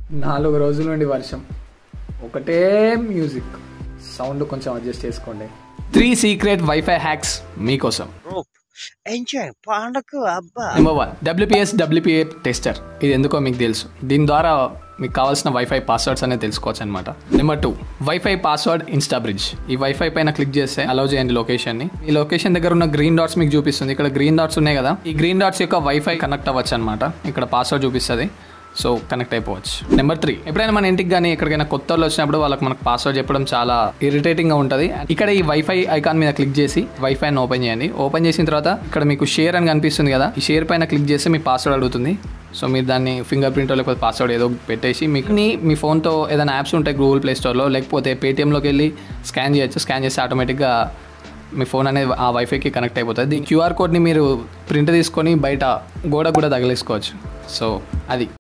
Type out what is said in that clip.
నాలుగు రోజుల నుండి వర్షం ఒకటే మ్యూజిక్ సౌండ్ కొంచెం అడ్జస్ట్ చేసుకోండి త్రీ సీక్రెట్ వైఫై హ్యాక్స్ మీకోసం రూప్ ఎంజాయ్ పండగ అబ్బా number one WPS WPA tester ఇది ఎందుకో మీకు తెలుసు దీని ద్వారా మీకు కావాల్సిన వైఫై పాస్వర్డ్స్ అనేది తెలుసుకోవచ్చు అనమాట number two WiFi password Instabridge ఈ వైఫై పైన క్లిక్ చేస్తే అలౌ చేయండి లొకేషన్ ని ఈ లొకేషన్ దగ్గర ఉన్న గ్రీన్ డాట్స్ మీకు చూపిస్తుంది ఇక్కడ గ్రీన్ డాట్స్ ఉన్నాయి కదా ఈ గ్రీన్ డాట్స్ యొక్క వైఫై కనెక్ట్ అవ్వచ్చు అనమాట ఇక్కడ పాస్వర్డ్ చూపిస్తుంది సో కనెక్ట్ అయిపోవచ్చు నెంబర్ త్రీ ఎప్పుడైనా మన ఇంటికి కానీ ఎక్కడికైనా కొత్త వాళ్ళు వచ్చినప్పుడు వాళ్ళకి మనకు పాస్వర్డ్ చెప్పడం చాలా ఇరిటేటింగ్ గా ఉంటుంది ఇక్కడ ఈ వైఫై ఐకాన్ మీద క్లిక్ చేసి వైఫై ఓపెన్ చేయండి ఓపెన్ చేసిన తర్వాత ఇక్కడ మీకు షేర్ అని కనిపిస్తుంది కదా ఈ షేర్ పైన క్లిక్ చేస్తే మీ పాస్వర్డ్ అడుగుతుంది సో మీరు దాన్ని ఫింగర్ ప్రింట్ లేకపోతే పాస్వర్డ్ ఏదో పెట్టేసి మీకు నీ- మీ ఫోన్తో ఏదైనా యాప్స్ ఉంటాయి గూగుల్ ప్లే స్టోర్లో లేకపోతే పేటిఎంలోకి వెళ్ళి స్కాన్ చేయొచ్చు స్కాన్ చేస్తే ఆటోమేటిక్గా మీ ఫోన్ అనేది ఆ వైఫైకి కనెక్ట్ అయిపోతుంది ఈ క్యూఆర్ కోడ్ని మీరు ప్రింట్ తీసుకొని బయట గోడకు కూడా తగిలేసుకోవచ్చు సో అది